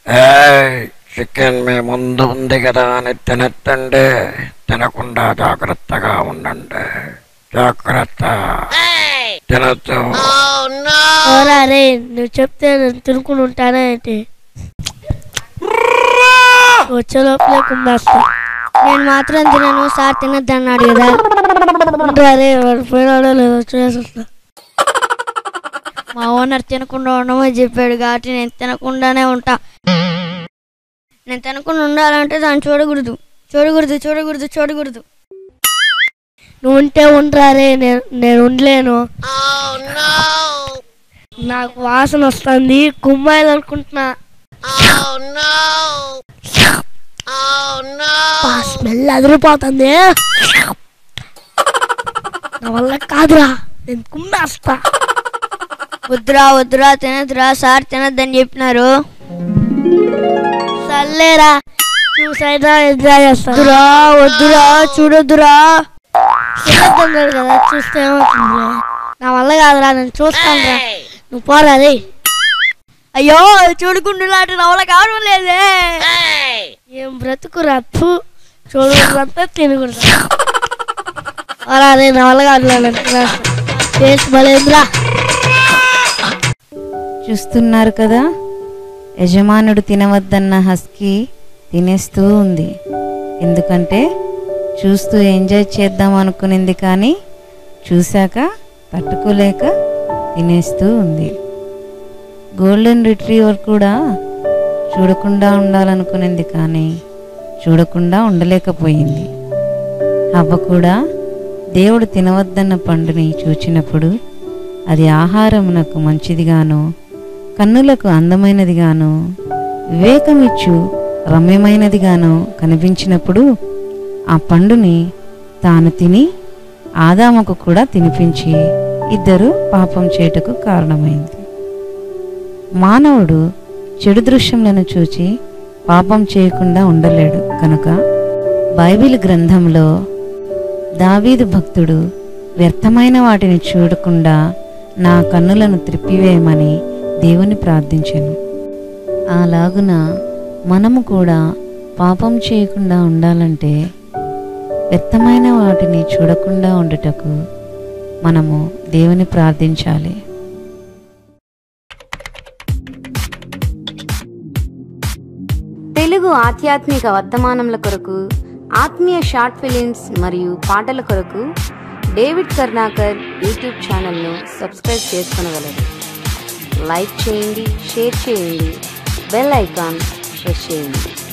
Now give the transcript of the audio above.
ఏయ్, చికెన్ మీ ముందు ఉంది కదా అని తినెత్తండి తినకుండా జాగ్రత్తగా ఉండండి జాగ్రత్త తినొద్దు ఓరా రే నువ్వు చెప్తే నేను తినుకుని ఉంటానే ఏంటి వచ్చే లోపలే కుమ్మేస్తా నేను మాత్రం తినను సార్ తినద్దన్నాడు కదా ఉండరా రే వాడు పోయినాడో లేదో చూసేస్తా మా ఓనర్ తినకుండా ఉండమని చెప్పాడు కాబట్టి నేను తినకుండానే ఉంటా నేను తినకుండా ఉండాలంటే దాన్ని చూడకూడదు చూడకూడదు చూడకూడదు చూడకూడదు నువ్వు ఉంటే ఉండరా రే నేను నేను ఉండలేను నాకు వాసన వస్తుంది కుమ్మాయిలు అనుకుంటున్నా ఆ స్మెల్ అదిరిపోతుంది నా వల్ల కాదురా నేను కుమ్మేస్తా వద్దురా వద్దురా తినదురా సార్ తినద్దని చెప్పినారు సర్లేరా చూసైనా ఎంజాయ్ చేస్తా వద్దురా వద్దురా చూడొద్దురా తినద్దన్నాడు కదా చూస్తే ఏమవుతుంది నా వల్ల కాదురా నేను చూస్తాను రా నువ్వు పోరా రే అయ్యో చూడకుండా లాంటి నవల కావడం లేదే ఏం బ్రతుకు రప్పు చూడకూడదంతా తినకూడదు అలా రే నా వల్ల కాదు టేస్ట్ బలేదురా చూస్తున్నారు కదా యజమానుడు తినవద్దన్న హస్కీ తినేస్తూ ఉంది ఎందుకంటే చూస్తూ ఎంజాయ్ చేద్దాం అనుకునింది కానీ చూశాక తట్టుకోలేక తినేస్తూ ఉంది గోల్డెన్ రిట్రీవర్ కూడా చూడకుండా ఉండాలనుకునింది కానీ చూడకుండా ఉండలేకపోయింది అవ్వ కూడా దేవుడు తినవద్దన్న పండుని చూచినప్పుడు అది ఆహారమునకు మంచిదిగాను కన్నులకు అందమైనదిగాను వివేకమిచ్చు రమ్యమైనదిగాను కనిపించినప్పుడు ఆ పండుని తాను తిని ఆదాముకు కూడా తినిపించి ఇద్దరు పాపం చేయుటకు కారణమైంది మానవుడు చెడు దృశ్యములను చూచి పాపం చేయకుండా ఉండలేడు కనుక బైబిల్ గ్రంథంలో దావీదు భక్తుడు వ్యర్థమైన వాటిని చూడకుండా నా కన్నులను త్రిప్పివేయమని దేవుని ప్రార్థించాను అలాగున మనము కూడా పాపం చేయకుండా ఉండాలంటే వ్యర్థమైన వాటిని చూడకుండా ఉండుటకు మనము దేవుని ప్రార్థించాలి తెలుగు ఆధ్యాత్మిక వర్తమానముల కొరకు ఆత్మీయ షార్ట్ ఫిలిమ్స్ మరియు పాటల కొరకు డేవిడ్ కర్ణాకర్ యూట్యూబ్ ఛానల్ను సబ్స్క్రైబ్ చేసుకొనగలరు లైక్ చేయండి షేర్ చేయండి బెల్ ఐకాన్ ప్రెస్ చేయండి